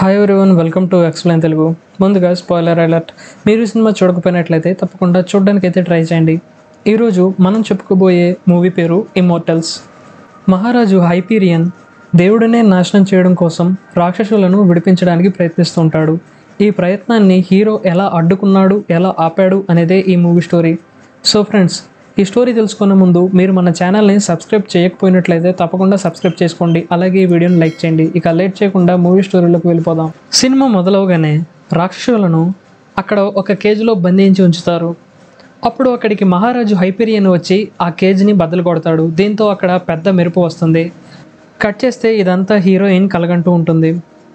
hi everyone welcome to explain Telugu ముందుగా spoiler alert మీరు ఈ సినిమా చూడకపోయినట్లయితే తప్పకుండా చూడడానికి అయితే ట్రై చేయండి ఈరోజు మనం చెప్పుకోబోయే మూవీ పేరు ఇమ్మోర్టల్స్ మహారాజు హైపీరియన్ దేవుడినే నాశనం చేయడం కోసం రాక్షసులను విడిపించడానికి ప్రయత్నిస్తుంటాడు ఈ ప్రయత్నాన్ని హీరో ఎలా అడ్డుకున్నాడు ఎలా ఆపాడు అనేదే ఈ మూవీ స్టోరీ సో ఫ్రెండ్స్ ఈ స్టోరీ తెలుసుకునే ముందు మీరు మన ఛానల్ని సబ్స్క్రైబ్ చేయకపోయినట్లయితే తప్పకుండా సబ్స్క్రైబ్ చేసుకోండి అలాగే ఈ వీడియోని లైక్ చేయండి ఇక లేట్ చేయకుండా మూవీ స్టోరీలోకి వెళ్ళిపోదాం సినిమా మొదలవగానే రాక్షసులను అక్కడ ఒక కేజీలో బంధించి ఉంచుతారు అప్పుడు అక్కడికి మహారాజు హైపీరియన్ వచ్చి ఆ కేజీని బద్దలు కొడతాడు దీంతో అక్కడ పెద్ద మెరుపు వస్తుంది కట్ చేస్తే ఇదంతా హీరోయిన్ కలగంటూ ఉంటుంది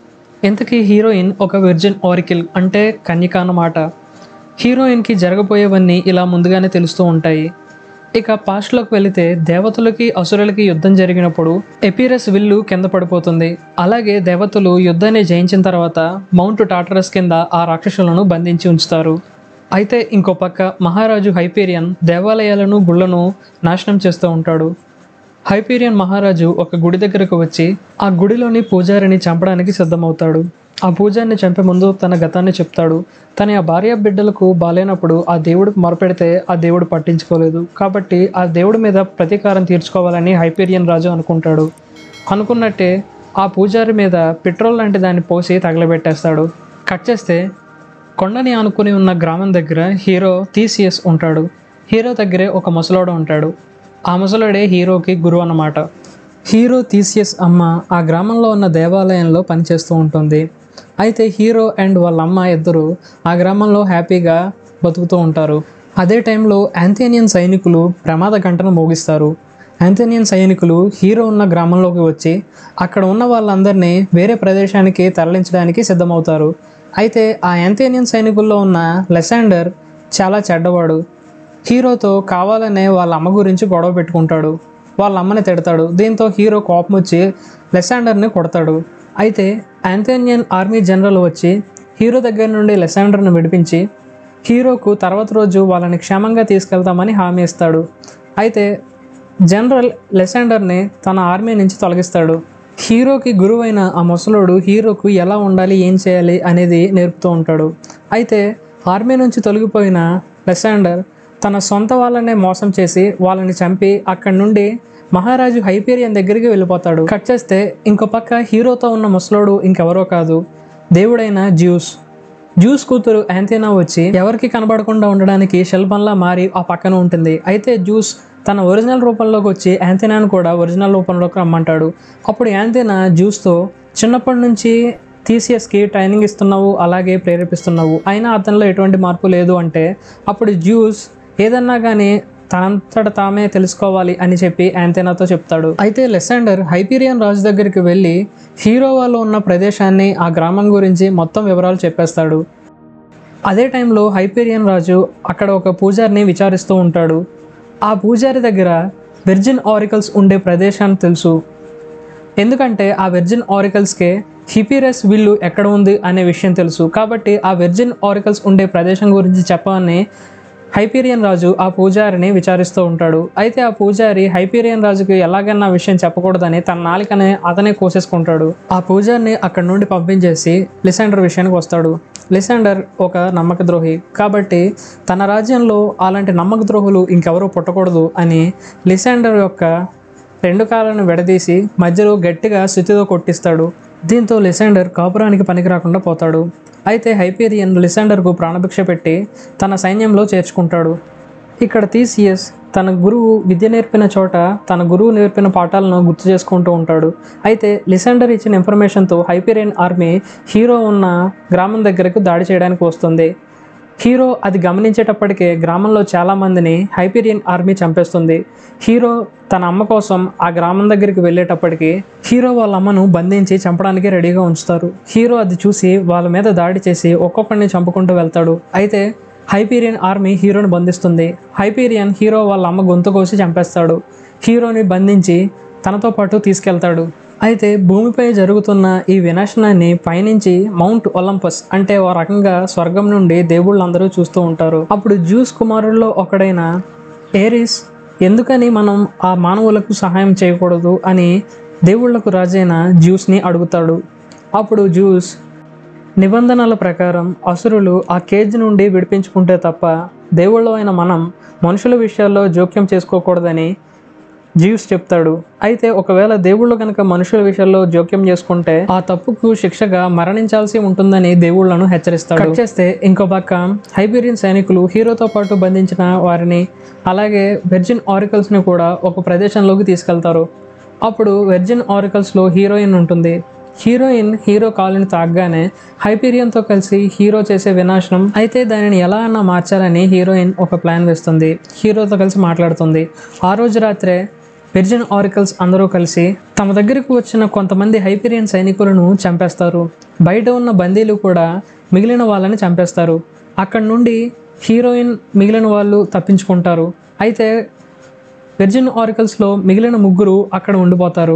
ఇంతకీ హీరోయిన్ ఒక విర్జిన్ ఆరికిల్ అంటే కన్యక అన్నమాట హీరోయిన్కి జరగబోయేవన్నీ ఇలా ముందుగానే తెలుస్తూ ఉంటాయి ఇక పాస్ట్లోకి వెళితే దేవతలకి అసురులకి యుద్ధం జరిగినప్పుడు ఎపీరస్ విల్లు కింద పడిపోతుంది అలాగే దేవతలు యుద్ధాన్ని జయించిన తర్వాత మౌంట్ టాటరస్ కింద ఆ రాక్షసులను బంధించి ఉంచుతారు అయితే ఇంకో పక్క మహారాజు హైపీరియన్ దేవాలయాలను గుళ్ళను నాశనం చేస్తూ ఉంటాడు హైపీరియన్ మహారాజు ఒక గుడి దగ్గరకు వచ్చి ఆ గుడిలోని పూజారిని చంపడానికి సిద్ధమవుతాడు ఆ పూజారిని చంపే ముందు తన గతాన్ని చెప్తాడు తన ఆ భార్య బిడ్డలకు బాలేనప్పుడు ఆ దేవుడికి మొరపెడితే ఆ దేవుడు పట్టించుకోలేదు కాబట్టి ఆ దేవుడి మీద ప్రతీకారం తీర్చుకోవాలని హైపీరియన్ రాజు అనుకుంటాడు అనుకున్నట్టే ఆ పూజారి మీద పెట్రోల్ లాంటి దాన్ని పోసి తగలబెట్టేస్తాడు కట్ చేస్తే కొండని ఆనుకుని ఉన్న గ్రామం దగ్గర హీరో థీసియస్ ఉంటాడు హీరో దగ్గరే ఒక ముసలోడు ఉంటాడు ఆ ముసలోడే హీరోకి గురువు అన్నమాట హీరో థీసియస్ అమ్మ ఆ గ్రామంలో ఉన్న దేవాలయంలో పనిచేస్తూ ఉంటుంది అయితే హీరో అండ్ వాళ్ళ అమ్మ ఇద్దరు ఆ గ్రామంలో హ్యాపీగా బతుకుతూ ఉంటారు అదే టైంలో యాంథేనియన్ సైనికులు ప్రమాద గంటను మోగిస్తారు యాంథోనియన్ సైనికులు హీరో ఉన్న గ్రామంలోకి వచ్చి అక్కడ ఉన్న వాళ్ళందరినీ వేరే ప్రదేశానికి తరలించడానికి సిద్ధమవుతారు అయితే ఆ యాంథోనియన్ సైనికుల్లో ఉన్న లెసాండర్ చాలా చెడ్డవాడు హీరోతో కావాలనే వాళ్ళ అమ్మ గురించి గొడవ పెట్టుకుంటాడు వాళ్ళ అమ్మని తిడతాడు దీంతో హీరో కోపం వచ్చి లెసాండర్ని కొడతాడు అయితే యాంథోనియన్ ఆర్మీ జనరల్ వచ్చి హీరో దగ్గర నుండి లెసాండర్ను విడిపించి హీరోకు తర్వాత రోజు వాళ్ళని క్షేమంగా తీసుకెళ్తామని హామీ ఇస్తాడు అయితే జనరల్ లెసాండర్ని తన ఆర్మీ నుంచి తొలగిస్తాడు హీరోకి గురువైన ఆ ముసలోడు హీరోకు ఎలా ఉండాలి ఏం చేయాలి అనేది నేర్పుతూ ఉంటాడు అయితే ఆర్మీ నుంచి తొలగిపోయిన లెసాండర్ తన సొంత వాళ్ళనే మోసం చేసి వాళ్ళని చంపి అక్కడి నుండి మహారాజు హైపీరియన్ దగ్గరికి వెళ్ళిపోతాడు కట్ చేస్తే ఇంకో పక్క హీరోతో ఉన్న ముసలోడు ఇంకెవరో కాదు దేవుడైన జ్యూస్ జ్యూస్ కూతురు యాంతేనా వచ్చి ఎవరికి కనబడకుండా ఉండడానికి శిల్పంలా మారి ఆ పక్కన ఉంటుంది అయితే జ్యూస్ తన ఒరిజినల్ రూపంలోకి వచ్చి యాంతేనాను కూడా ఒరిజినల్ రూపంలోకి రమ్మంటాడు అప్పుడు యాంతేనా జ్యూస్తో చిన్నప్పటి నుంచి టీసీఎస్కి ట్రైనింగ్ ఇస్తున్నావు అలాగే ప్రేరేపిస్తున్నావు అయినా అతనిలో ఎటువంటి మార్పు లేదు అంటే అప్పుడు జ్యూస్ ఏదన్నా కానీ తనంతట తామే తెలుసుకోవాలి అని చెప్పి యాంతేనాతో చెప్తాడు అయితే లెసాండర్ హైపీరియన్ రాజు దగ్గరికి వెళ్ళి హీరో వాళ్ళు ఉన్న ప్రదేశాన్ని ఆ గ్రామం గురించి మొత్తం వివరాలు చెప్పేస్తాడు అదే టైంలో హైపీరియన్ రాజు అక్కడ ఒక పూజారిని విచారిస్తూ ఉంటాడు ఆ పూజారి దగ్గర విర్జిన్ ఆరికల్స్ ఉండే ప్రదేశాన్ని తెలుసు ఎందుకంటే ఆ వెర్జిన్ ఆరికల్స్కే హిపిరస్ విల్లు ఎక్కడ ఉంది అనే విషయం తెలుసు కాబట్టి ఆ వెర్జిన్ ఆరికల్స్ ఉండే ప్రదేశం గురించి చెప్పమని హైపీరియన్ రాజు ఆ పూజారిని విచారిస్తూ ఉంటాడు అయితే ఆ పూజారి హైపీరియన్ రాజుకి ఎలాగైనా ఆ విషయం చెప్పకూడదని తన నాలికనే అతనే కోసేసుకుంటాడు ఆ పూజారిని అక్కడి నుండి పంపించేసి లిసాండర్ విషయానికి వస్తాడు లిసాండర్ ఒక నమ్మక ద్రోహి కాబట్టి తన రాజ్యంలో అలాంటి నమ్మక ద్రోహులు ఇంకెవరూ పుట్టకూడదు అని లిసాండర్ యొక్క రెండు కాళ్ళను విడదీసి మధ్యలో గట్టిగా శుతితో కొట్టిస్తాడు దీంతో లిసాండర్ కాపురానికి పనికి రాకుండా పోతాడు అయితే హైపీరియన్ లిసాండర్కు ప్రాణభిక్ష పెట్టి తన సైన్యంలో చేర్చుకుంటాడు ఇక్కడ థీసియస్ తన గురువు విద్య నేర్పిన చోట తన గురువు నేర్పిన పాఠాలను గుర్తు చేసుకుంటూ ఉంటాడు అయితే లిసాండర్ ఇచ్చిన ఇన్ఫర్మేషన్తో హైపీరియన్ ఆర్మీ హీరో ఉన్న గ్రామం దగ్గరకు దాడి చేయడానికి వస్తుంది హీరో అది గమనించేటప్పటికే గ్రామంలో చాలామందిని హైపీరియన్ ఆర్మీ చంపేస్తుంది హీరో తన అమ్మ కోసం ఆ గ్రామం దగ్గరికి వెళ్ళేటప్పటికి హీరో వాళ్ళ అమ్మను బంధించి చంపడానికి రెడీగా ఉంచుతారు హీరో అది చూసి వాళ్ళ మీద దాడి చేసి ఒక్కొక్కరిని చంపుకుంటూ వెళ్తాడు అయితే హైపీరియన్ ఆర్మీ హీరోని బంధిస్తుంది హైపీరియన్ హీరో వాళ్ళ అమ్మ గొంతు కోసి చంపేస్తాడు హీరోని బంధించి తనతో పాటు తీసుకెళ్తాడు అయితే భూమిపై జరుగుతున్న ఈ వినాశనాన్ని పైనుంచి మౌంట్ ఒలంపస్ అంటే ఓ రకంగా స్వర్గం నుండి దేవుళ్ళందరూ చూస్తూ ఉంటారు అప్పుడు జ్యూస్ కుమారుల్లో ఒకడైన ఏరిస్ ఎందుకని మనం ఆ మానవులకు సహాయం చేయకూడదు అని దేవుళ్లకు రాజైన జ్యూస్ని అడుగుతాడు అప్పుడు జ్యూస్ నిబంధనల ప్రకారం అసురులు ఆ కేజ్ నుండి విడిపించుకుంటే తప్ప దేవుళ్ళు అయిన మనం మనుషుల విషయాల్లో జోక్యం చేసుకోకూడదని జీవ్స్ చెప్తాడు అయితే ఒకవేళ దేవుళ్ళు కనుక మనుషుల విషయాల్లో జోక్యం చేసుకుంటే ఆ తప్పుకు శిక్షగా మరణించాల్సి ఉంటుందని దేవుళ్లను హెచ్చరిస్తాడు కట్ చేస్తే ఇంకో పక్క హైబీరియన్ సైనికులు హీరోతో పాటు బంధించిన వారిని అలాగే వెర్జిన్ ఆరికల్స్ని కూడా ఒక ప్రదేశంలోకి తీసుకెళ్తారు అప్పుడు వెర్జిన్ ఆరికల్స్లో హీరోయిన్ ఉంటుంది హీరోయిన్ హీరో కాలుని తాగ్గానే హైపీరియన్తో కలిసి హీరో చేసే వినాశనం అయితే దానిని ఎలా అన్నా మార్చాలని హీరోయిన్ ఒక ప్లాన్ వేస్తుంది హీరోతో కలిసి మాట్లాడుతుంది ఆ రోజు రాత్రే విర్జిన్ ఆరికల్స్ అందరూ కలిసి తమ దగ్గరకు వచ్చిన కొంతమంది హైపీరియన్ సైనికులను చంపేస్తారు బయట ఉన్న బందీలు కూడా మిగిలిన వాళ్ళని చంపేస్తారు అక్కడ నుండి హీరోయిన్ మిగిలిన వాళ్ళు తప్పించుకుంటారు అయితే విర్జిన్ ఆరికల్స్లో మిగిలిన ముగ్గురు అక్కడ ఉండిపోతారు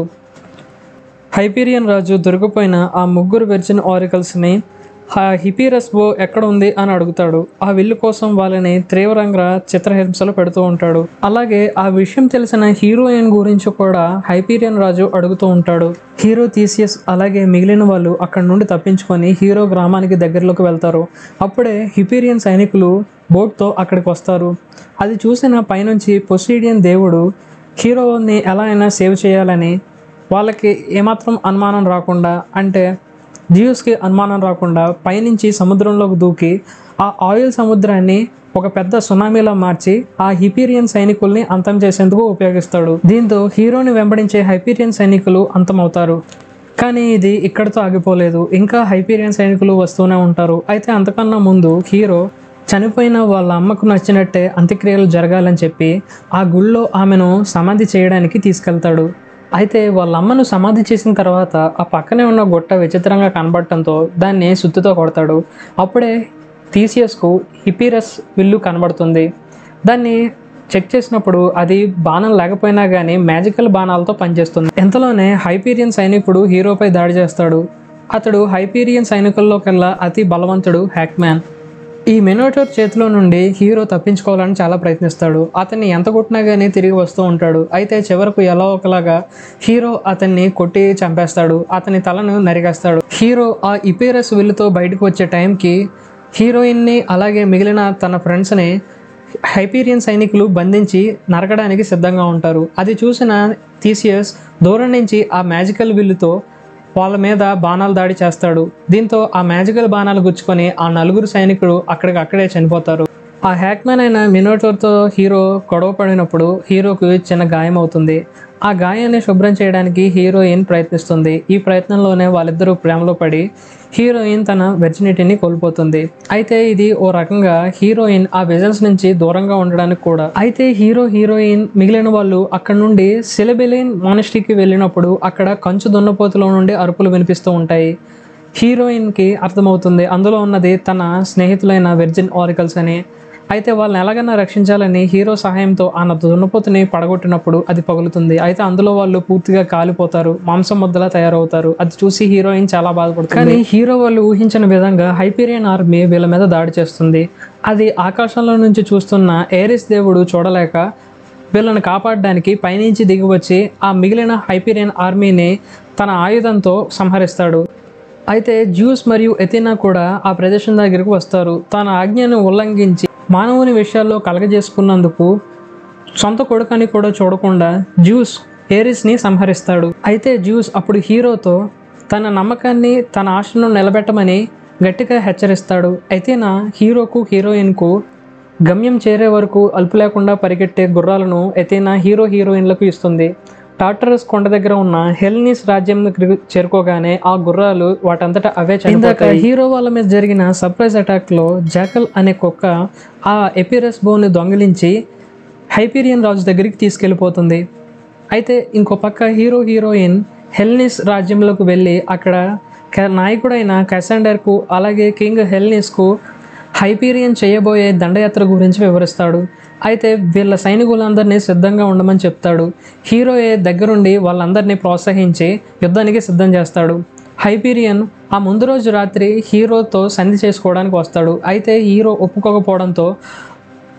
హైపీరియన్ రాజు దొరికిపోయిన ఆ ముగ్గురు వెర్జిన్ ఆరికల్స్ని ఆ హిపీరస్ బో ఎక్కడ ఉంది అని అడుగుతాడు ఆ విల్లు కోసం వాళ్ళని తీవ్రంగా చిత్రహింసలు పెడుతూ ఉంటాడు అలాగే ఆ విషయం తెలిసిన హీరోయిన్ గురించి కూడా హైపీరియన్ రాజు అడుగుతూ ఉంటాడు హీరో థీసియస్ అలాగే మిగిలిన వాళ్ళు అక్కడ నుండి తప్పించుకొని హీరో గ్రామానికి దగ్గరలోకి వెళ్తారు అప్పుడే హిపీరియన్ సైనికులు బోట్తో అక్కడికి వస్తారు అది చూసిన పైనుంచి పొసీడియన్ దేవుడు హీరోని ఎలా అయినా సేవ్ చేయాలని వాళ్ళకి ఏమాత్రం అనుమానం రాకుండా అంటే జియోస్కి అనుమానం రాకుండా పైనుంచి సముద్రంలోకి దూకి ఆ ఆయిల్ సముద్రాన్ని ఒక పెద్ద సునామీలా మార్చి ఆ హిపీరియన్ సైనికుల్ని అంతం చేసేందుకు ఉపయోగిస్తాడు దీంతో హీరోని వెంబడించే హైపీరియన్ సైనికులు అంతమవుతారు కానీ ఇది ఇక్కడితో ఆగిపోలేదు ఇంకా హైపీరియన్ సైనికులు వస్తూనే ఉంటారు అయితే అంతకన్నా ముందు హీరో చనిపోయిన వాళ్ళ అమ్మకు నచ్చినట్టే అంత్యక్రియలు జరగాలని చెప్పి ఆ గుళ్ళో ఆమెను సమాధి చేయడానికి తీసుకెళ్తాడు అయితే వాళ్ళ అమ్మను సమాధి చేసిన తర్వాత ఆ పక్కనే ఉన్న గుట్ట విచిత్రంగా కనబడటంతో దాన్ని సుత్తితో కొడతాడు అప్పుడే థీసియస్కు హిపీరస్ విల్లు కనబడుతుంది దాన్ని చెక్ చేసినప్పుడు అది బాణం లేకపోయినా కానీ మ్యాజికల్ బాణాలతో పనిచేస్తుంది ఎంతలోనే హైపీరియన్ సైనికుడు హీరోపై దాడి చేస్తాడు అతడు హైపీరియన్ సైనికుల్లోకెల్లా అతి బలవంతుడు హ్యాక్మ్యాన్ ఈ మెనోటోర్ చేతిలో నుండి హీరో తప్పించుకోవాలని చాలా ప్రయత్నిస్తాడు అతన్ని ఎంత కొట్టినా కానీ తిరిగి వస్తూ ఉంటాడు అయితే చివరకు ఎలా ఒకలాగా హీరో అతన్ని కొట్టి చంపేస్తాడు అతని తలను నరిగేస్తాడు హీరో ఆ ఇపేరస్ విల్లుతో బయటకు వచ్చే టైంకి హీరోయిన్ని అలాగే మిగిలిన తన ఫ్రెండ్స్ని హైపీరియన్ సైనికులు బంధించి నరకడానికి సిద్ధంగా ఉంటారు అది చూసిన థీసియస్ దూరం నుంచి ఆ మ్యాజికల్ విల్లుతో వాళ్ళ మీద బాణాలు దాడి చేస్తాడు దీంతో ఆ మ్యాజికల్ బాణాలు గుచ్చుకొని ఆ నలుగురు సైనికులు అక్కడికి అక్కడే చనిపోతారు ఆ హ్యాక్మ్యాన్ అయిన మినోటోర్తో హీరో గొడవ పడినప్పుడు హీరోకు చిన్న గాయం అవుతుంది ఆ గాయాన్ని శుభ్రం చేయడానికి హీరోయిన్ ప్రయత్నిస్తుంది ఈ ప్రయత్నంలోనే వాళ్ళిద్దరూ ప్రేమలో పడి హీరోయిన్ తన వెర్జినిటీని కోల్పోతుంది అయితే ఇది ఓ రకంగా హీరోయిన్ ఆ విజన్స్ నుంచి దూరంగా ఉండడానికి కూడా అయితే హీరో హీరోయిన్ మిగిలిన వాళ్ళు అక్కడ నుండి సిలబెలిన్ మానిస్ట్రీకి వెళ్ళినప్పుడు అక్కడ కంచు దున్నపోతులో నుండి అరుపులు వినిపిస్తూ ఉంటాయి హీరోయిన్కి అర్థమవుతుంది అందులో ఉన్నది తన స్నేహితులైన వెర్జిన్ ఆరికల్స్ అని అయితే వాళ్ళని ఎలాగైనా రక్షించాలని హీరో సహాయంతో ఆ దున్నపోతుని పడగొట్టినప్పుడు అది పగులుతుంది అయితే అందులో వాళ్ళు పూర్తిగా కాలిపోతారు మాంసం ముద్దలా తయారవుతారు అది చూసి హీరోయిన్ చాలా బాధపడుతుంది కానీ హీరో వాళ్ళు ఊహించిన విధంగా హైపీరియన్ ఆర్మీ వీళ్ళ మీద దాడి చేస్తుంది అది ఆకాశంలో నుంచి చూస్తున్న ఏరిస్ దేవుడు చూడలేక వీళ్ళని కాపాడడానికి పైనుంచి దిగి వచ్చి ఆ మిగిలిన హైపీరియన్ ఆర్మీని తన ఆయుధంతో సంహరిస్తాడు అయితే జ్యూస్ మరియు ఎథినా కూడా ఆ ప్రదేశం దగ్గరకు వస్తారు తన ఆజ్ఞను ఉల్లంఘించి మానవుని విషయాల్లో కలగజేసుకున్నందుకు సొంత కొడుకని కూడా చూడకుండా జ్యూస్ ఏరిస్ని సంహరిస్తాడు అయితే జ్యూస్ అప్పుడు హీరోతో తన నమ్మకాన్ని తన ఆశను నిలబెట్టమని గట్టిగా హెచ్చరిస్తాడు అయితే నా హీరోకు హీరోయిన్కు గమ్యం చేరే వరకు అల్పు లేకుండా పరిగెట్టే గుర్రాలను ఎతేనా హీరో హీరోయిన్లకు ఇస్తుంది టాటరస్ కొండ దగ్గర ఉన్న హెల్నీస్ రాజ్యం దగ్గరికి చేరుకోగానే ఆ గుర్రాలు వాటంతటా అవే ఇందాక హీరో వాళ్ళ మీద జరిగిన సర్ప్రైజ్ అటాక్ లో జాకల్ అనే కుక్క ఆ ఎపిరస్ బోన్ దొంగిలించి హైపీరియన్ రాజు దగ్గరికి తీసుకెళ్ళిపోతుంది అయితే ఇంకో పక్క హీరో హీరోయిన్ హెల్నిస్ రాజ్యంలోకి వెళ్ళి అక్కడ క- నాయకుడైన కసాండర్కు అలాగే కింగ్ హెల్నిస్కు హైపీరియన్ చేయబోయే దండయాత్ర గురించి వివరిస్తాడు అయితే వీళ్ళ సైనికులందరినీ సిద్ధంగా ఉండమని చెప్తాడు హీరోయే దగ్గరుండి వాళ్ళందరినీ ప్రోత్సహించి యుద్ధానికి సిద్ధం చేస్తాడు హైపీరియన్ ఆ ముందు రోజు రాత్రి హీరోతో సంధి చేసుకోవడానికి వస్తాడు అయితే హీరో ఒప్పుకోకపోవడంతో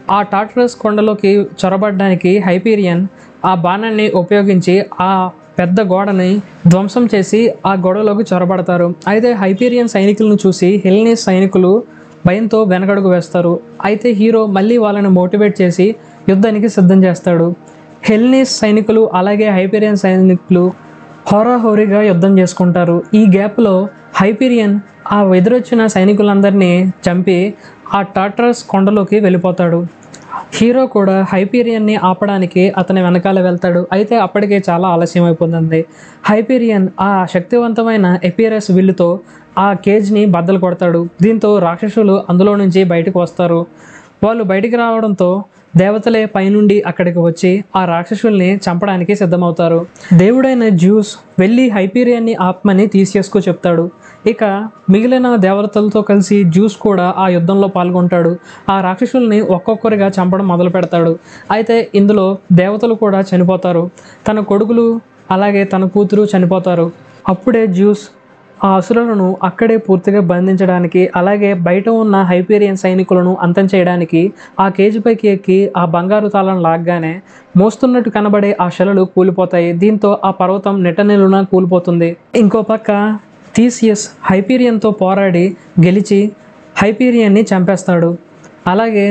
ఆ టాటరస్ కొండలోకి చొరబడడానికి హైపీరియన్ ఆ బాణాన్ని ఉపయోగించి ఆ పెద్ద గోడని ధ్వంసం చేసి ఆ గొడవలోకి చొరబడతారు అయితే హైపీరియన్ సైనికులను చూసి హెల్నీస్ సైనికులు భయంతో వెనకడుగు వేస్తారు అయితే హీరో మళ్ళీ వాళ్ళని మోటివేట్ చేసి యుద్ధానికి సిద్ధం చేస్తాడు హెల్నీస్ సైనికులు అలాగే హైపీరియన్ సైనికులు హోరాహోరీగా యుద్ధం చేసుకుంటారు ఈ గ్యాప్లో హైపీరియన్ ఆ ఎదురొచ్చిన సైనికులందరినీ చంపి ఆ టాటరస్ కొండలోకి వెళ్ళిపోతాడు హీరో కూడా హైపీరియన్ని ఆపడానికి అతని వెనకాల వెళ్తాడు అయితే అప్పటికే చాలా ఆలస్యం అయిపోతుంది హైపీరియన్ ఆ శక్తివంతమైన ఎపిరస్ విల్లుతో ఆ కేజ్ని బద్దలు కొడతాడు దీంతో రాక్షసులు అందులో నుంచి బయటకు వస్తారు వాళ్ళు బయటికి రావడంతో దేవతలే పైనుండి అక్కడికి వచ్చి ఆ రాక్షసుల్ని చంపడానికి సిద్ధమవుతారు దేవుడైన జ్యూస్ వెళ్ళి హైపీరియాన్ని ఆత్మని తీసేసుకో చెప్తాడు ఇక మిగిలిన దేవతలతో కలిసి జ్యూస్ కూడా ఆ యుద్ధంలో పాల్గొంటాడు ఆ రాక్షసుల్ని ఒక్కొక్కరిగా చంపడం మొదలు పెడతాడు అయితే ఇందులో దేవతలు కూడా చనిపోతారు తన కొడుకులు అలాగే తన కూతురు చనిపోతారు అప్పుడే జ్యూస్ ఆ అసురులను అక్కడే పూర్తిగా బంధించడానికి అలాగే బయట ఉన్న హైపీరియన్ సైనికులను అంతం చేయడానికి ఆ కేజీ పైకి ఎక్కి ఆ బంగారు తాళం లాగ్గానే మోస్తున్నట్టు కనబడే ఆ శలలు కూలిపోతాయి దీంతో ఆ పర్వతం నిట్టనిలున కూలిపోతుంది ఇంకో పక్క థీసియస్ హైపీరియన్తో పోరాడి గెలిచి హైపీరియన్ని చంపేస్తాడు అలాగే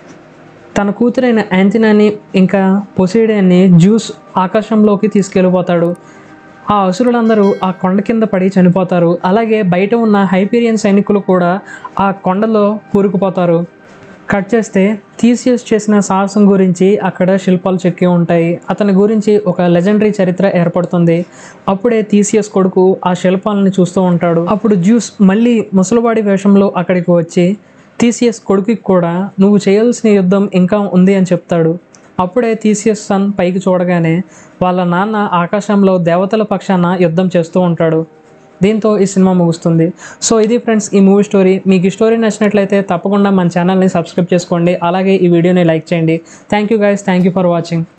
తన కూతురైన యాంతినాని ఇంకా పొసైడియన్ని జ్యూస్ ఆకాశంలోకి తీసుకెళ్ళిపోతాడు ఆ అసురులందరూ ఆ కొండ కింద పడి చనిపోతారు అలాగే బయట ఉన్న హైపీరియన్ సైనికులు కూడా ఆ కొండలో కూరుకుపోతారు కట్ చేస్తే థీసియస్ చేసిన సాహసం గురించి అక్కడ శిల్పాలు చెక్కి ఉంటాయి అతని గురించి ఒక లెజెండరీ చరిత్ర ఏర్పడుతుంది అప్పుడే థీసియస్ కొడుకు ఆ శిల్పాలను చూస్తూ ఉంటాడు అప్పుడు జ్యూస్ మళ్ళీ ముసలివాడి వేషంలో అక్కడికి వచ్చి థీసియస్ కొడుకుకి కూడా నువ్వు చేయాల్సిన యుద్ధం ఇంకా ఉంది అని చెప్తాడు అప్పుడే థీసియస్ సన్ పైకి చూడగానే వాళ్ళ నాన్న ఆకాశంలో దేవతల పక్షాన యుద్ధం చేస్తూ ఉంటాడు దీంతో ఈ సినిమా ముగుస్తుంది సో ఇది ఫ్రెండ్స్ ఈ మూవీ స్టోరీ మీకు ఈ స్టోరీ నచ్చినట్లయితే తప్పకుండా మన ఛానల్ని సబ్స్క్రైబ్ చేసుకోండి అలాగే ఈ వీడియోని లైక్ చేయండి thank you guys thank you for watching